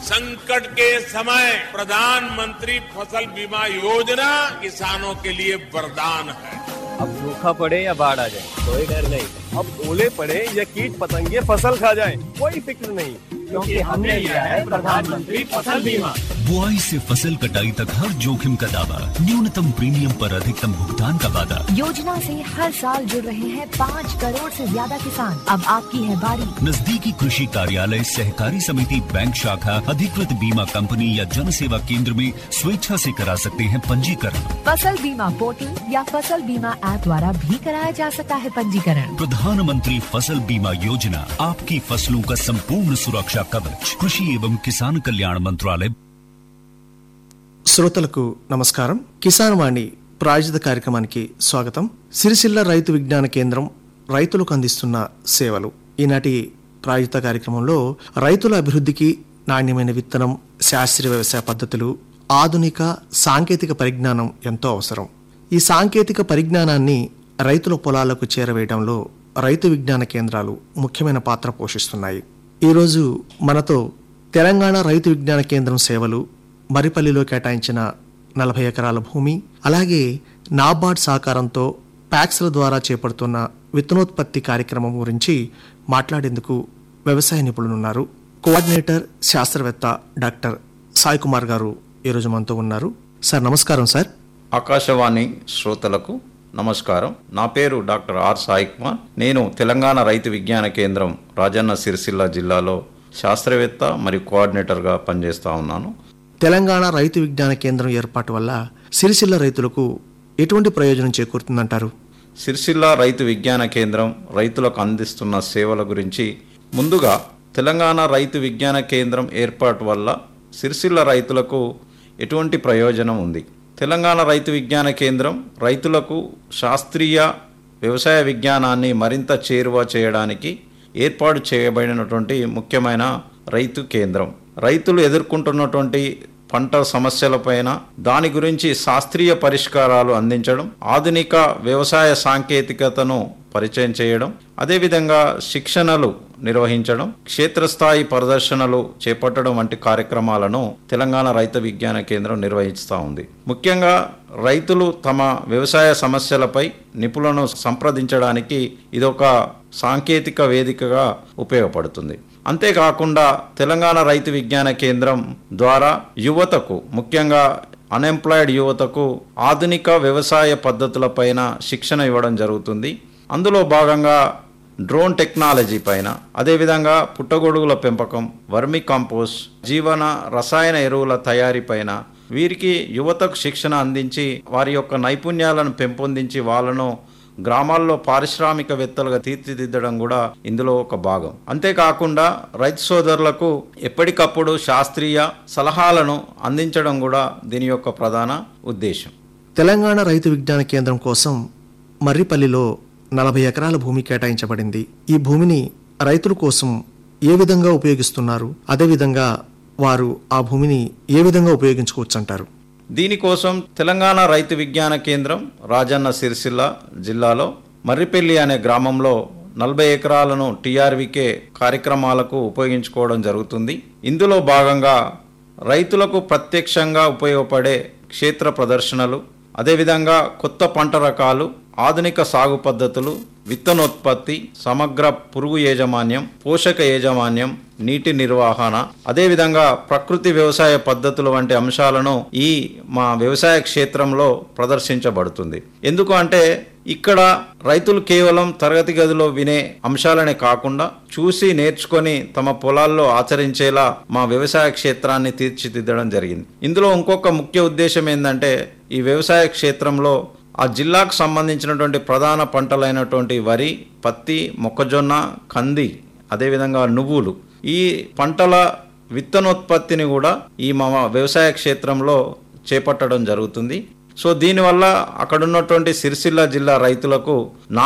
संकट के समय प्रधानमंत्री फसल बीमा योजना किसानों के लिए वरदान है अब सूखा पड़े या बाढ़ आ जाए कोई डर नहीं अब ओले पड़े या कीट पतंगे फसल खा जाए कोई फिक्र नहीं क्योंकि हमने लिया है प्रधानमंत्री फसल बीमा बुआई से फसल कटाई तक हर जोखिम का दावा न्यूनतम प्रीमियम पर अधिकतम भुगतान का वादा योजना से हर साल जुड़ रहे हैं पाँच करोड़ से ज्यादा किसान अब आपकी है बारी नजदीकी कृषि कार्यालय सहकारी समिति बैंक शाखा अधिकृत बीमा कंपनी या जन सेवा केंद्र में स्वेच्छा से करा सकते हैं पंजीकरण फसल बीमा पोर्टल या फसल बीमा ऐप द्वारा भी कराया जा सकता है पंजीकरण प्रधानमंत्री फसल बीमा योजना आपकी फसलों का संपूर्ण सुरक्षा कवच कृषि एवं किसान कल्याण मंत्रालय శ్రోతలకు నమస్కారం కిసాన్ వాణి ప్రాయోజిత కార్యక్రమానికి స్వాగతం సిరిసిల్ల రైతు విజ్ఞాన కేంద్రం రైతులకు అందిస్తున్న సేవలు ఈనాటి ప్రాయోజిత కార్యక్రమంలో రైతుల అభివృద్ధికి నాణ్యమైన విత్తనం శాస్త్రీయ వ్యవసాయ పద్ధతులు ఆధునిక సాంకేతిక పరిజ్ఞానం ఎంతో అవసరం ఈ సాంకేతిక పరిజ్ఞానాన్ని రైతుల పొలాలకు చేరవేయడంలో రైతు విజ్ఞాన కేంద్రాలు ముఖ్యమైన పాత్ర పోషిస్తున్నాయి ఈరోజు మనతో తెలంగాణ రైతు విజ్ఞాన కేంద్రం సేవలు మరిపల్లిలో కేటాయించిన నలభై ఎకరాల భూమి అలాగే నాబార్డ్ సహకారంతో ప్యాక్స్ల ద్వారా చేపడుతున్న విత్తనోత్పత్తి కార్యక్రమం గురించి మాట్లాడేందుకు వ్యవసాయ నిపుణులున్నారు కోఆర్డినేటర్ శాస్త్రవేత్త డాక్టర్ సాయి కుమార్ గారు ఈరోజు మనతో ఉన్నారు సార్ నమస్కారం సార్ ఆకాశవాణి శ్రోతలకు నమస్కారం నా పేరు డాక్టర్ ఆర్ సాయి కుమార్ నేను తెలంగాణ రైతు విజ్ఞాన కేంద్రం రాజన్న సిరిసిల్ల జిల్లాలో శాస్త్రవేత్త మరియు కోఆర్డినేటర్గా పనిచేస్తా ఉన్నాను తెలంగాణ రైతు విజ్ఞాన కేంద్రం ఏర్పాటు వల్ల సిరిసిల్ల రైతులకు ఎటువంటి ప్రయోజనం చేకూరుతుందంటారు సిరిసిల్ల రైతు విజ్ఞాన కేంద్రం రైతులకు అందిస్తున్న సేవల గురించి ముందుగా తెలంగాణ రైతు విజ్ఞాన కేంద్రం ఏర్పాటు వల్ల సిరిసిల్ల రైతులకు ఎటువంటి ప్రయోజనం ఉంది తెలంగాణ రైతు విజ్ఞాన కేంద్రం రైతులకు శాస్త్రీయ వ్యవసాయ విజ్ఞానాన్ని మరింత చేరువ చేయడానికి ఏర్పాటు చేయబడినటువంటి ముఖ్యమైన రైతు కేంద్రం రైతులు ఎదుర్కొంటున్నటువంటి పంట సమస్యలపైన దాని గురించి శాస్త్రీయ పరిష్కారాలు అందించడం ఆధునిక వ్యవసాయ సాంకేతికతను పరిచయం చేయడం అదేవిధంగా శిక్షణలు నిర్వహించడం క్షేత్రస్థాయి ప్రదర్శనలు చేపట్టడం వంటి కార్యక్రమాలను తెలంగాణ రైతు విజ్ఞాన కేంద్రం నిర్వహిస్తూ ఉంది ముఖ్యంగా రైతులు తమ వ్యవసాయ సమస్యలపై నిపుణులను సంప్రదించడానికి ఇదొక సాంకేతిక వేదికగా ఉపయోగపడుతుంది అంతేకాకుండా తెలంగాణ రైతు విజ్ఞాన కేంద్రం ద్వారా యువతకు ముఖ్యంగా అన్ఎంప్లాయిడ్ యువతకు ఆధునిక వ్యవసాయ పద్ధతులపైన శిక్షణ ఇవ్వడం జరుగుతుంది అందులో భాగంగా డ్రోన్ టెక్నాలజీ పైన అదేవిధంగా పుట్టగొడుగుల పెంపకం వర్మి కంపోస్ట్ జీవన రసాయన ఎరువుల తయారీ పైన వీరికి యువతకు శిక్షణ అందించి వారి యొక్క నైపుణ్యాలను పెంపొందించి వాళ్ళను గ్రామాల్లో పారిశ్రామికవేత్తలుగా తీర్చిదిద్దడం కూడా ఇందులో ఒక భాగం అంతేకాకుండా రైతు సోదరులకు ఎప్పటికప్పుడు శాస్త్రీయ సలహాలను అందించడం కూడా దీని యొక్క ప్రధాన ఉద్దేశం తెలంగాణ రైతు విజ్ఞాన కేంద్రం కోసం మర్రిపల్లిలో నలభై ఎకరాల భూమి కేటాయించబడింది ఈ భూమిని రైతుల కోసం ఏ విధంగా ఉపయోగిస్తున్నారు అదేవిధంగా వారు ఆ భూమిని ఏ విధంగా ఉపయోగించుకోవచ్చు అంటారు దీనికోసం తెలంగాణ రైతు విజ్ఞాన కేంద్రం రాజన్న సిరిసిల్ల జిల్లాలో మర్రిపెల్లి అనే గ్రామంలో నలభై ఎకరాలను టీఆర్వికే కార్యక్రమాలకు ఉపయోగించుకోవడం జరుగుతుంది ఇందులో భాగంగా రైతులకు ప్రత్యక్షంగా ఉపయోగపడే క్షేత్ర ప్రదర్శనలు అదేవిధంగా కొత్త పంట రకాలు ఆధునిక సాగు పద్ధతులు విత్తనోత్పత్తి సమగ్ర పురుగు యాజమాన్యం పోషక యాజమాన్యం నీటి నిర్వహణ అదేవిధంగా ప్రకృతి వ్యవసాయ పద్ధతులు వంటి అంశాలను ఈ మా వ్యవసాయ క్షేత్రంలో ప్రదర్శించబడుతుంది ఎందుకు అంటే ఇక్కడ రైతులు కేవలం తరగతి గదిలో వినే అంశాలనే కాకుండా చూసి నేర్చుకొని తమ పొలాల్లో ఆచరించేలా మా వ్యవసాయ క్షేత్రాన్ని తీర్చిదిద్దడం జరిగింది ఇందులో ఇంకొక ముఖ్య ఉద్దేశం ఏంటంటే ఈ వ్యవసాయ క్షేత్రంలో ఆ జిల్లాకు సంబంధించినటువంటి ప్రధాన పంటలైనటువంటి వరి పత్తి మొక్కజొన్న కంది అదేవిధంగా నువ్వులు ఈ పంటల విత్తనోత్పత్తిని కూడా ఈ మా వ్యవసాయ క్షేత్రంలో చేపట్టడం జరుగుతుంది సో దీనివల్ల అక్కడ ఉన్నటువంటి సిరిసిల్ల జిల్లా రైతులకు